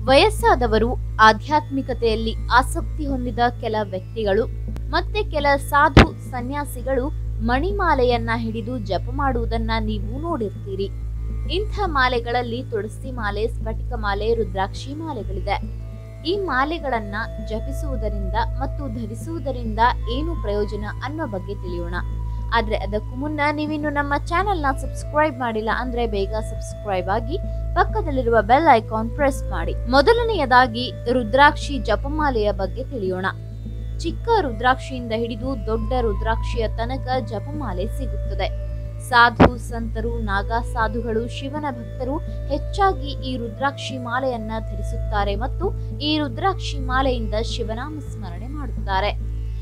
ವಯಸ್ಸಾದವರು ಆಧ್ಯಾತ್ಮಿಕತೆಯಲ್ಲಿ ಆಸಕ್ತಿ ಹೊಂದಿದ ಕೆಲ ವ್ಯಕ್ತಿಗಳು ಮತ್ತೆ ಕೆಲ ಸಾಧು ಸನ್ಯಾಸಿಗಳು ಮಣಿಮಾಲೆಯನ್ನ ಹಿಡಿದು ಜಪ ಮಾಡುವುದನ್ನ ನೀವು ನೋಡಿರ್ತೀರಿ ಇಂಥ ಮಾಲೆಗಳಲ್ಲಿ ತುಳಸಿ ಮಾಲೆ ಸ್ಫಟಿಕ ಮಾಲೆ ರುದ್ರಾಕ್ಷಿ ಮಾಲೆಗಳಿದೆ ಈ ಮಾಲೆಗಳನ್ನ ಜಪಿಸುವುದರಿಂದ ಮತ್ತು ಧರಿಸುವುದರಿಂದ ಏನು ಪ್ರಯೋಜನ ಅನ್ನೋ ಬಗ್ಗೆ ತಿಳಿಯೋಣ ಆದ್ರೆ ಅದಕ್ಕೂ ಮುನ್ನ ನೀವಿನ್ನು ನಮ್ಮ ಚಾನೆಲ್ನ ಸಬ್ಸ್ಕ್ರೈಬ್ ಮಾಡಿಲ್ಲ ಅಂದ್ರೆ ಬೇಗ ಸಬ್ಸ್ಕ್ರೈಬ್ ಆಗಿ ಪಕ್ಕದಲ್ಲಿರುವ ಬೆಲ್ ಐಕಾನ್ ಪ್ರೆಸ್ ಮಾಡಿ ಮೊದಲನೆಯದಾಗಿ ರುದ್ರಾಕ್ಷಿ ಜಪಮಾಲೆಯ ಬಗ್ಗೆ ತಿಳಿಯೋಣ ಚಿಕ್ಕ ರುದ್ರಾಕ್ಷಿಯಿಂದ ಹಿಡಿದು ದೊಡ್ಡ ರುದ್ರಾಕ್ಷಿಯ ತನಕ ಜಪಮಾಲೆ ಸಿಗುತ್ತದೆ ಸಾಧು ಸಂತರು ನಾಗಾ ಸಾಧುಗಳು ಶಿವನ ಭಕ್ತರು ಹೆಚ್ಚಾಗಿ ಈ ರುದ್ರಾಕ್ಷಿ ಮಾಲೆಯನ್ನ ಧರಿಸುತ್ತಾರೆ ಮತ್ತು ಈ ರುದ್ರಾಕ್ಷಿ ಮಾಲೆಯಿಂದ ಶಿವನಾಮ ಸ್ಮರಣೆ ಮಾಡುತ್ತಾರೆ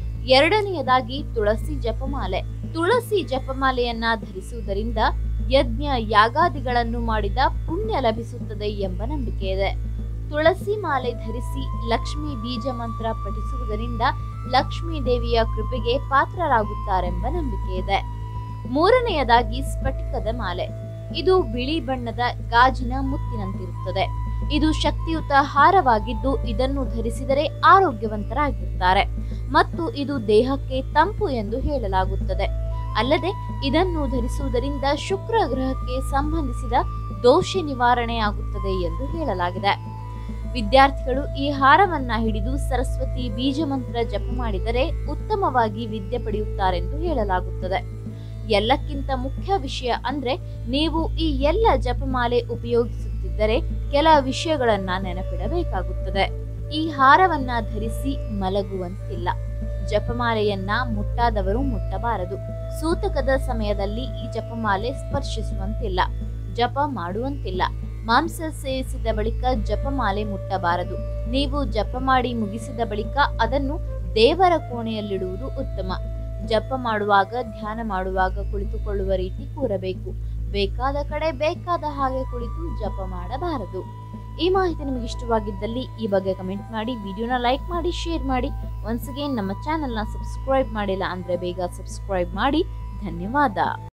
ಎರಡನೆಯದಾಗಿ ತುಳಸಿ ಜಪಮಾಲೆ ತುಳಸಿ ಜಪಮಾಲೆಯನ್ನ ಧರಿಸುವುದರಿಂದ ಯಜ್ಞ ಯಾಗಾದಿಗಳನ್ನು ಮಾಡಿದ ಪುಣ್ಯ ಲಭಿಸುತ್ತದೆ ಎಂಬ ನಂಬಿಕೆ ಇದೆ ತುಳಸಿ ಮಾಲೆ ಧರಿಸಿ ಲಕ್ಷ್ಮಿ ಬೀಜ ಮಂತ್ರ ಪಠಿಸುವುದರಿಂದ ಲಕ್ಷ್ಮೀ ದೇವಿಯ ಕೃಪೆಗೆ ಪಾತ್ರರಾಗುತ್ತಾರೆಂಬ ನಂಬಿಕೆ ಇದೆ ಮೂರನೆಯದಾಗಿ ಸ್ಫಟಿಕದ ಮಾಲೆ ಇದು ಬಿಳಿ ಬಣ್ಣದ ಗಾಜಿನ ಮುತ್ತಿನಂತಿರುತ್ತದೆ ಇದು ಶಕ್ತಿಯುತ ಹಾರವಾಗಿದ್ದು ಇದನ್ನು ಧರಿಸಿದರೆ ಆರೋಗ್ಯವಂತರಾಗಿರುತ್ತಾರೆ ಮತ್ತು ಇದು ದೇಹಕ್ಕೆ ತಂಪು ಎಂದು ಹೇಳಲಾಗುತ್ತದೆ ಅಲ್ಲದೆ ಇದನ್ನು ಧರಿಸುವುದರಿಂದ ಶುಕ್ರ ಗ್ರಹಕ್ಕೆ ಸಂಬಂಧಿಸಿದ ದೋಷ ನಿವಾರಣೆಯಾಗುತ್ತದೆ ಎಂದು ಹೇಳಲಾಗಿದೆ ವಿದ್ಯಾರ್ಥಿಗಳು ಈ ಹಾರವನ್ನ ಹಿಡಿದು ಸರಸ್ವತಿ ಬೀಜ ಮಂತ್ರ ಜಪ ಮಾಡಿದರೆ ಉತ್ತಮವಾಗಿ ವಿದ್ಯೆ ಪಡೆಯುತ್ತಾರೆಂದು ಹೇಳಲಾಗುತ್ತದೆ ಎಲ್ಲಕ್ಕಿಂತ ಮುಖ್ಯ ವಿಷಯ ಅಂದ್ರೆ ನೀವು ಈ ಎಲ್ಲ ಜಪಮಾಲೆ ಉಪಯೋಗಿಸುತ್ತಿದ್ದರೆ ಕೆಲ ವಿಷಯಗಳನ್ನ ನೆನಪಿಡಬೇಕಾಗುತ್ತದೆ ಈ ಹಾರವನ್ನ ಧರಿಸಿ ಮಲಗುವಂತಿಲ್ಲ ಜಪಮಾಲೆಯನ್ನ ಮುಟ್ಟಾದವರು ಮುಟ್ಟಬಾರದು ಸೂತಕದ ಸಮಯದಲ್ಲಿ ಈ ಜಪಮಾಲೆ ಸ್ಪರ್ಶಿಸುವಂತಿಲ್ಲ ಜಪ ಮಾಡುವಂತಿಲ್ಲ ಮಾಂಸ ಸೇವಿಸಿದ ಬಳಿಕ ಜಪಮಾಲೆ ಮುಟ್ಟಬಾರದು ನೀವು ಜಪ ಮಾಡಿ ಮುಗಿಸಿದ ಬಳಿಕ ಅದನ್ನು ದೇವರ ಕೋಣೆಯಲ್ಲಿಡುವುದು ಉತ್ತಮ ಜಪ ಮಾಡುವಾಗ ಧ್ಯಾನ ಮಾಡುವಾಗ ಕುಳಿತುಕೊಳ್ಳುವ ರೀತಿ ಕೂರಬೇಕು ಬೇಕಾದ ಕಡೆ ಬೇಕಾದ ಹಾಗೆ ಕುಳಿತು ಜಪ ಮಾಡಬಾರದು ಈ ಮಾಹಿತಿ ನಿಮಗೆ ಇಷ್ಟವಾಗಿದ್ದಲ್ಲಿ ಈ ಬಗ್ಗೆ ಕಮೆಂಟ್ ಮಾಡಿ ವಿಡಿಯೋನ ಲೈಕ್ ಮಾಡಿ ಶೇರ್ ಮಾಡಿ ಒನ್ಸ್ ಅಗೇನ್ ನಮ್ಮ ಚಾನೆಲ್ನ ಸಬ್ಸ್ಕ್ರೈಬ್ ಮಾಡಿಲ್ಲ ಅಂದ್ರೆ ಬೇಗ ಸಬ್ಸ್ಕ್ರೈಬ್ ಮಾಡಿ ಧನ್ಯವಾದ